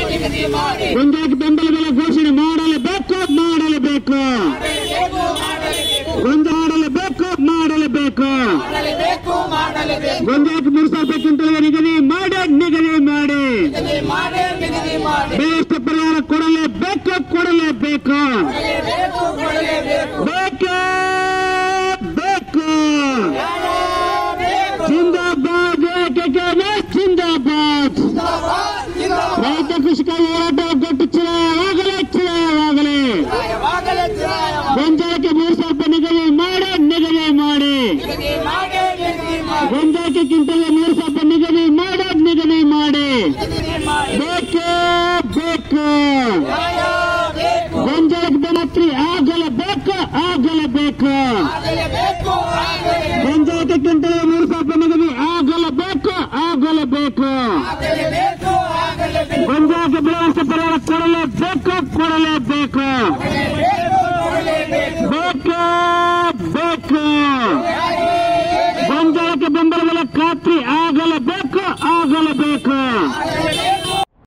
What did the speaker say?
ಗೊಂಜಾಳಕ್ಕೆ ಬೆಂಬಲ ಬೆಲೆ ಘೋಷಣೆ ಮಾಡಲೇಬೇಕು ಮಾಡಲೇಬೇಕು ಗೊಂಜಾಳ ಮಾಡಲೇಬೇಕು ಮಾಡಲೇಬೇಕು ಮಾಡಲೇಬೇಕು ಮಾಡಲೇಬೇಕು ಗೊಂಜಾಳಕ್ಕೆ ಮೂರು ಸಾವಿರ ರೂಪಾಯಿ ಕ್ವಿಂಟಲ್ಗೆ ನಿಗದಿ ಮಾಡಿ ನಿಗದಿ ಮಾಡಿ ನಿಗದಿ ಮಾಡಿ ನಿಗದಿ ಮಾಡಿ ಬೆಳೆಷ್ಟ ಪರಿಹಾರ ಕೊಡಲೇಬೇಕು ಕೊಡಲೇಬೇಕು ಬೇಕು ಕೊಡಲೇಬೇಕು ಬೇಕು ಬೇಕು ಬೇಕು ಜಿಂದಾಬಾದ್ ಏಕೈಕನೇ ಜಿಂದಾಬಾದ್ ರೈತ ಕೃಷಿಕ ಹೋರಾಟ ಒಗ್ಗಟ್ಟು ಚಿರಾಯವಾಗಲೇ ಚಿರಾಯವಾಗಲೇ ಯಾವಾಗಲೇ ಚಿರಾಯವಾಗಿ ಗೊಂಜಾಳಕ್ಕೆ ಮೂರು ಸಾವಿರ ರೂಪಾಯಿ ನಿಗದಿ ಮಾಡಿ ನಿಗದಿ ಮಾಡಿ ನಿಗದಿ ಮಾಡಿ ನಿಗದಿ ಮಾಡಿ ಗೊಂಜಾಳಕ್ಕೆ ಕ್ವಿಂಟಲ್ಗೆ ಮೂರು ಸಾವಿರ ರೂಪಾಯಿ ನಿಗದಿ ಮಾಡಿ ನಿಗದಿ ಮಾಡಿ ನಿಗದಿ ಮಾಡಿ ಬೇಕು ಬೇಕು ನ್ಯಾಯ ಬೇಕು ಗೊಂಜಾಳಕ್ಕೆ ಬೆನತ್ರಿ ಆಗಲೇಬೇಕು ಆಗಲೇಬೇಕು ಆಗಲೇಬೇಕು ಆಗಲೇಬೇಕು ಗೊಂಜಾಳಕ್ಕೆ ಕ್ವಿಂಟಲ್ಗೆ ಮೂರು ಸಾವಿರ ರೂಪಾಯಿ ನಿಗದಿ ಆಗಲೇಬೇಕು ಆಗಲೇಬೇಕು ಆಗಲೇಬೇಕು ಆಗಲೇಬೇಕು ಗೊಂಜಾಳಕ್ಕೆ ಬೆಳೆ ವರ್ಷ ಪರಿಹಾರ ಕೊಡಲೇಬೇಕು ಕೊಡಲೇಬೇಕು ಬೇಕು ಕೊಡಲೇಬೇಕು ಬೇಕು ಬೇಕು ಗೊಂಜಾಳಕ್ಕೆ ಬೆಂಬಲ ಬೆಲೆ ಖಾತ್ರಿ ಆಗಲೇಬೇಕು ಆಗಲೇಬೇಕು ಆಗಲೇಬೇಕು